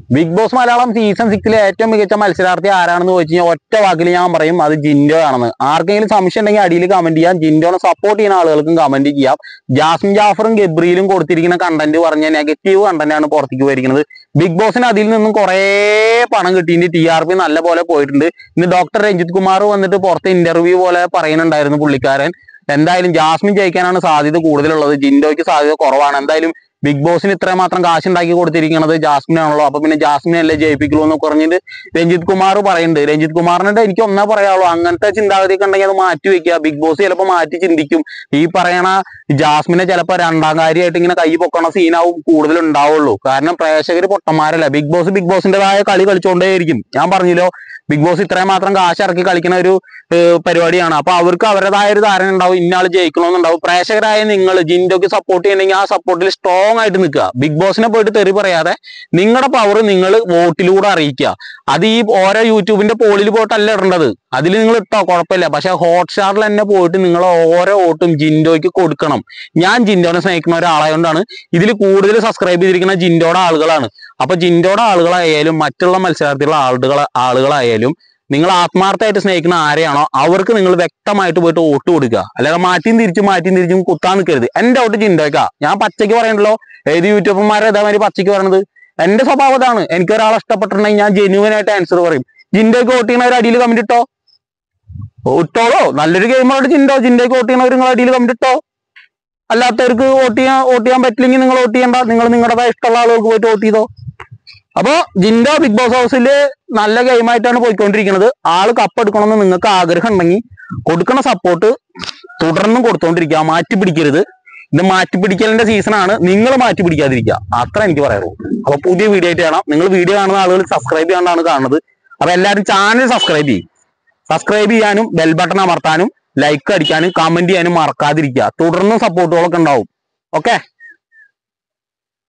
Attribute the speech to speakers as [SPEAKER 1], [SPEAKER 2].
[SPEAKER 1] big boss Malayalam season സിക്സിലെ ഏറ്റവും മികച്ച മത്സരാർത്ഥി ആരാണെന്ന് ചോദിച്ചു കഴിഞ്ഞാൽ ഒറ്റ വാക്കിൽ ഞാൻ പറയും അത് ജിൻഡോ ആണെന്ന് ആർക്കെങ്കിലും സംശയം ഉണ്ടെങ്കിൽ അടിയിൽ കമന്റ് ചെയ്യാം ജിൻഡോനെ സപ്പോർട്ട് ചെയ്യുന്ന ആളുകൾക്കും കമന്റ് ചെയ്യാം ജാസ്മിൻ ജാഫറും ഗബ്രിയിലും കൊടുത്തിരിക്കുന്ന കണ്ടന്റ് പറഞ്ഞ നെഗറ്റീവ് കണ്ടന്റ് ആണ് പുറത്തേക്ക് പോയിരിക്കുന്നത് ബിഗ് ബോസിന് അതിൽ നിന്നും കുറേ പണം കിട്ടിയിട്ട് ടി ആർ പി നല്ല പോലെ പോയിട്ടുണ്ട് ഇന്ന് ഡോക്ടർ രഞ്ജിത് കുമാർ വന്നിട്ട് പുറത്ത് ഇന്റർവ്യൂ പോലെ പറയുന്നുണ്ടായിരുന്നു പുള്ളിക്കാരൻ എന്തായാലും ജാസ്മിൻ ജയിക്കാനാണ് സാധ്യത കൂടുതലുള്ളത് ജിൻഡോയ്ക്ക് സാധ്യത കുറവാണ് എന്തായാലും ബിഗ് ബോസിന് ഇത്രമാത്രം കാശ് ഉണ്ടാക്കി കൊടുത്തിരിക്കുന്നത് ജാസ്മിൻ ആണല്ലോ അപ്പൊ പിന്നെ ജാസ്മിനെ അല്ലേ ജയിപ്പിക്കുള്ളൂ എന്ന് പറഞ്ഞിട്ട് രഞ്ജിത് കുമാർ പറയുന്നുണ്ട് രഞ്ജിത് കുമാറിന്റെ എനിക്ക് ഒന്നേ പറയാനുള്ളൂ അങ്ങനത്തെ ചിന്താഗതിയൊക്കെ ഉണ്ടെങ്കിൽ അത് മാറ്റി വെക്കുക ബിഗ് ബോസ് ചിലപ്പോൾ മാറ്റി ചിന്തിക്കും ഈ പറയണ ജാസ്മിനെ ചിലപ്പോൾ രണ്ടാം കാര്യമായിട്ട് ഇങ്ങനെ കൈ പൊക്കണ സീനാവും കൂടുതൽ ഉണ്ടാവുള്ളൂ കാരണം പ്രേക്ഷകർ പൊട്ടന്മാരല്ല ബിഗ് ബോസ് ബിഗ് ബോസിന്റേതായ കളി കളിച്ചുകൊണ്ടേയിരിക്കും ഞാൻ പറഞ്ഞല്ലോ ബിഗ് ബോസ് ഇത്രയും മാത്രം കാശ് ഇറക്കി കളിക്കുന്ന ഒരു ഏഹ് പരിപാടിയാണ് അപ്പൊ അവർക്ക് അവരുടേതായ ഒരു ധാരണ ഉണ്ടാവും ഇന്നാള് ജയിക്കണമെന്നുണ്ടാവും പ്രേക്ഷകരായ നിങ്ങൾ ജിൻഡോക്ക് സപ്പോർട്ട് ചെയ്യണമെങ്കിൽ ആ സപ്പോർട്ടിൽ സ്ട്രോങ് ആയിട്ട് നിൽക്കുക ബിഗ് ബോസിനെ പോയിട്ട് തെറി പറയാതെ നിങ്ങളുടെ പവർ നിങ്ങൾ വോട്ടിലൂടെ അറിയിക്കുക അത് ഈ ഓരോ യൂട്യൂബിന്റെ പോളിൽ പോയിട്ടല്ല ഇടേണ്ടത് അതിൽ നിങ്ങൾ ഇട്ടോ കുഴപ്പമില്ല പക്ഷെ ഹോട്ട്സ്റ്റാറിൽ തന്നെ പോയിട്ട് നിങ്ങൾ ഓരോ വോട്ടും ജിൻഡോയ്ക്ക് കൊടുക്കണം ഞാൻ ജിൻഡോനെ സ്നേഹിക്കുന്ന ഒരാളായതുകൊണ്ടാണ് ഇതിൽ കൂടുതൽ സബ്സ്ക്രൈബ് ചെയ്തിരിക്കുന്ന ജിൻഡോയുടെ ആളുകളാണ് അപ്പൊ ജിൻഡോയുടെ ആളുകളായാലും മറ്റുള്ള മത്സരാർത്ഥികളുടെ ആളുകൾ ആളുകളായാലും നിങ്ങൾ ആത്മാർത്ഥമായിട്ട് സ്നേഹിക്കുന്ന ആരെയാണോ അവർക്ക് നിങ്ങൾ വ്യക്തമായിട്ട് പോയിട്ട് വോട്ട് കൊടുക്കുക അല്ലാതെ മാറ്റിയും തിരിച്ചും മാറ്റിയും തിരിച്ചും കുത്താൻ നിൽക്കരുത് എന്റെ വോട്ട് ജിൻഡോയ്ക്കാ ഞാൻ പച്ചയ്ക്ക് പറയണ്ടല്ലോ ഏത് യൂട്യൂബർമാരെ ഇതേമാതിരി പച്ചയ്ക്ക് പറയണത് എന്റെ സ്വഭാവം ഇതാണ് എനിക്ക് ഒരാളെ ഇഷ്ടപ്പെട്ടിട്ടുണ്ടെങ്കിൽ ഞാൻ ജെന്യൂൻ ആയിട്ട് ആൻസർ പറയും ജിൻഡോയ്ക്ക് വോട്ട് ചെയ്യണ ഒരു അടിയിൽ കമന്റ് ഇട്ടോ ഇട്ടോളോ നല്ലൊരു ഗെയിമറോട് ജിൻഡോ ജിൻഡോയ്ക്ക് വോട്ട് ചെയ്യണവർ നിങ്ങൾ അടിയിൽ കമന്റ് ഇട്ടോ അല്ലാത്തവർക്ക് വോട്ട് ചെയ്യാൻ വോട്ട് ചെയ്യാൻ പറ്റില്ലെങ്കിൽ നിങ്ങൾ വോട്ട് ചെയ്യണ്ട നിങ്ങൾ നിങ്ങളുടേതായ ഇഷ്ടമുള്ള ആളുകൾക്ക് പോയിട്ട് വോട്ട് ചെയ്തോ അപ്പോ ജിൻഡോ ബിഗ് ബോസ് ഹൗസിൽ നല്ല ഗെയിമായിട്ടാണ് പോയിക്കൊണ്ടിരിക്കുന്നത് ആള് കപ്പെടുക്കണമെന്ന് നിങ്ങൾക്ക് ആഗ്രഹം ഉണ്ടെങ്കിൽ കൊടുക്കണ സപ്പോർട്ട് തുടർന്നും കൊടുത്തോണ്ടിരിക്കുക മാറ്റി പിടിക്കരുത് ഇത് മാറ്റി പിടിക്കലിന്റെ സീസണാണ് നിങ്ങൾ മാറ്റി പിടിക്കാതിരിക്കുക അത്ര എനിക്ക് പറയാറുള്ളൂ അപ്പൊ പുതിയ വീഡിയോ ആയിട്ട് കാണാം നിങ്ങൾ വീഡിയോ കാണുന്ന ആളുകൾ സബ്സ്ക്രൈബ് ചെയ്യാണ്ടാണ് കാണുന്നത് അപ്പൊ എല്ലാവരും ചാനൽ സബ്സ്ക്രൈബ് ചെയ്യും സബ്സ്ക്രൈബ് ചെയ്യാനും ബെൽ ബട്ടൺ അമർത്താനും ലൈക്ക് അടിക്കാനും കമന്റ് ചെയ്യാനും മറക്കാതിരിക്കുക തുടർന്നും സപ്പോർട്ടുകളൊക്കെ ഉണ്ടാവും ഓക്കെ